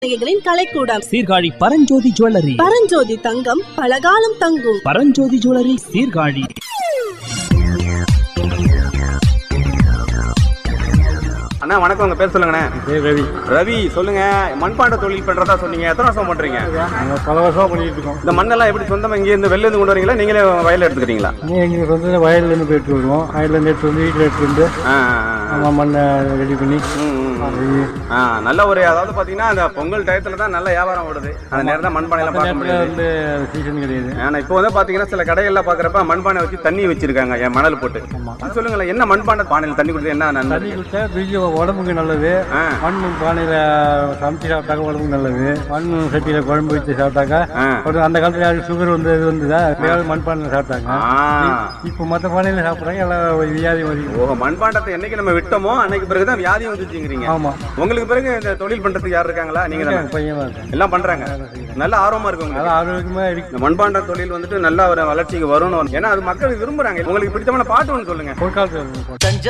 நகைகளின் கலைக்கூடம் சீர்காழி பரஞ்சோதி ஜுவல்லரி பரஞ்சோதி தங்கம் பலகாலம் தங்கும் பரஞ்சோதி ஜுவல்லரி சீர்காழி அண்ணா வணக்கம் உங்க பேர் சொல்லுங்கண்ணே பேர் ரவி ரவி சொல்லுங்க மண்பாண்ட தொழில் பண்றதா சொன்னீங்க எத்தனை வருஷம் பண்றீங்க நாங்கள் பல வருஷமா பண்ணிட்டு இருக்கோம் இந்த மண்ணெல்லாம் எப்படி சொந்தமா இங்க இருந்து வெளில இருந்து கொண்டு வரீங்களா நீங்களே வயல்ல எடுத்துக்கிறீங்களா நீங்கள் எங்களுக்கு வந்து வயல்லேருந்து போயிட்டு வருவோம் வயல்லேருந்து எடுத்து வந்து வீட்டில் எடுத்து வந்து ஆ, ஆ, ஆ. நம்ம மண்ணை ரெடி பண்ணி ம், ம், ம். அது ஆ, நல்ல ஒரு அதாவது பாத்தீங்கன்னா அந்த பொங்கல் டயத்துல தான் நல்ல வியாபாரம் ஓடுது அந்த நேரம் தான் மண்பானை எல்லாம் பார்க்க நேரத்தில் முடியாது வந்து சீசன் கிடையாது ஆனா இப்போ வந்து பாத்தீங்கன்னா சில கடைகள்ல பாக்குறப்ப மண்பானை வச்சு தண்ணி வச்சிருக்காங்க என் மணல் போட்டு அது சொல்லுங்களேன் என்ன மண்பானை பானையில் தண்ணி குடிச்சு என்ன நன்மை தண்ணி இருக்கு? குடிச்சா பிரிட்ஜு உடம்புக்கு நல்லது ஆ. மண் பானையில் சமைச்சு சாப்பிட்டாக்க உடம்புக்கு நல்லது மண் சட்டியில் குழம்பு வச்சு சாப்பிட்டாக்கா ஆ. ஒரு அந்த காலத்துல யாரும் சுகர் வந்து இது வந்ததா எப்பயாவது மண் பானையில் சாப்பிட்டாங்க ஆ. இப்போ மற்ற பானையில் சாப்பிட்றாங்க எல்லாம் வியாதி வருது ஓ மண்பாண்டத்தை என்னைக்கு நம்ம விட்டோமோ அன்னைக்கு பிறகுதான் வியாதி வந்துச்சுங்கிறீங்க ஆமாம் உங்களுக்கு பிறகு இந்த தொழில் பண்றதுக்கு யார் இருக்காங்களா நீங்க தானே பையன் தான் இருக்கேன் எல்லாம் பண்றாங்க நல்ல ஆர்வமா இருக்கு உங்களுக்கு நல்லா ஆரோக்கியமாக இருக்கு இந்த மண்பாண்ட தொழில் வந்துட்டு நல்ல ஒரு வளர்ச்சிக்கு வரணும் ஏன்னா அது மக்கள் விரும்புறாங்க உங்களுக்கு பிடித்தமான பாட்டு ஒன்று சொல்லுங்க பொற்காலத்தில் தஞ்சை